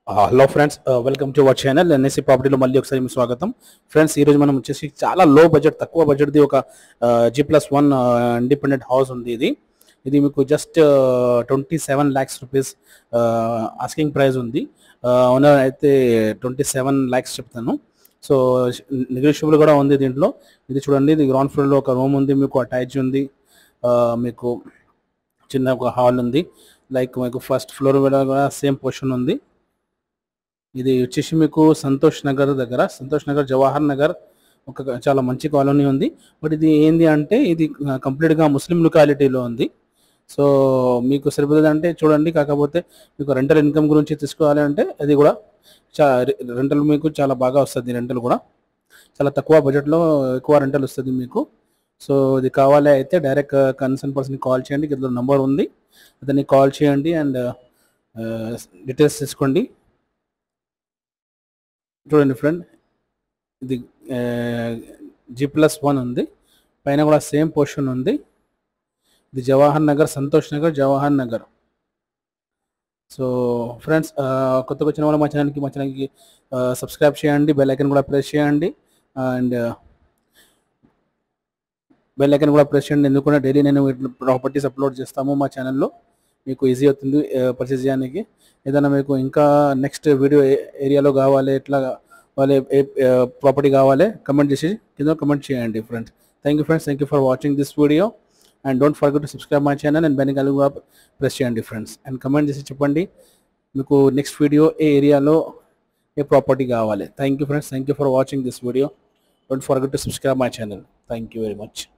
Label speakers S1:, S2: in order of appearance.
S1: hello friends welcome to our channel NSC ప్రాపర్టీలో మళ్ళీ ఒకసారి మీ స్వాగతం ఫ్రెండ్స్ ఈరోజు మనం వచ్చేసి చాలా లో బడ్జెట్ తక్కువ బడ్జెట్ది ఒక G plus one independent house ఉంది ఇది ఇది మీకు just twenty seven lakhs rupees asking price ఉంది ఓనర్ అయితే ట్వంటీ సెవెన్ ల్యాక్స్ చెప్తాను సో నెగోషియబుల్ కూడా ఉంది దీంట్లో ఇది చూడండి ఇది గ్రౌండ్ ఫ్లోర్లో ఒక రూమ్ ఉంది మీకు అటాచ్ ఉంది ఆ, మీకు చిన్న ఒక హాల్ ఉంది లైక్ మీకు ఫస్ట్ ఫ్లోర్ కూడా సేమ్ పొజిషన్ ఉంది ఇది వచ్చేసి మీకు సంతోష్ నగర్ దగ్గర సంతోష్ నగర్ జవహర్ నగర్ ఒక చాలా మంచి కాలనీ ఉంది బట్ ఇది ఏంది అంటే ఇది కంప్లీట్గా ముస్లిం లొకాలిటీలో ఉంది సో మీకు సరిపోతుంది అంటే చూడండి కాకపోతే మీకు రెంటల్ ఇన్కమ్ గురించి తీసుకోవాలి అంటే అది కూడా చా రెంటల్ మీకు చాలా బాగా వస్తుంది రెంటల్ కూడా చాలా తక్కువ బడ్జెట్లో ఎక్కువ రెంటల్ వస్తుంది మీకు సో ఇది కావాలి అయితే డైరెక్ట్ కన్సర్న్ పర్సన్కి కాల్ చేయండి ఇందులో నంబర్ ఉంది అతన్ని కాల్ చేయండి అండ్ డీటెయిల్స్ తీసుకోండి చూడండి ఫ్రెండ్ ఇది జీ ప్లస్ వన్ ఉంది పైన కూడా సేమ్ పోర్షన్ ఉంది ఇది జవహర్ నగర్ సంతోష్ నగర్ జవహర్ నగర్ సో ఫ్రెండ్స్ కొత్తగా వచ్చిన వాళ్ళు మా ఛానల్కి మా ఛానల్కి సబ్స్క్రైబ్ చేయండి బెల్ ఐకన్ కూడా ప్రెస్ చేయండి అండ్ బెల్ ఐకన్ కూడా ప్రెస్ చేయండి ఎందుకంటే డైలీ నేను ప్రాపర్టీస్ అప్లోడ్ చేస్తాము మా ఛానల్లో మీకు ఈజీ అవుతుంది పర్చేస్ చేయడానికి ఏదైనా మీకు ఇంకా నెక్స్ట్ వీడియో ఏరియాలో కావాలి ఎట్లా వాళ్ళే ఏ ప్రాపర్టీ కావాలి కమెంట్ చేసి కింద కమెంట్ చేయండి friends thank you friends thank you for watching this video and don't forget to subscribe my channel and బెనికల్ కూడా ప్రెస్ చేయండి ఫ్రెండ్స్ అండ్ కమెంట్ చేసి చెప్పండి మీకు నెక్స్ట్ వీడియో ఏ ఏరియాలో ఏ ప్రాపర్టీ కావాలి thank you friends thank you for watching this video don't forget to subscribe my channel thank you very much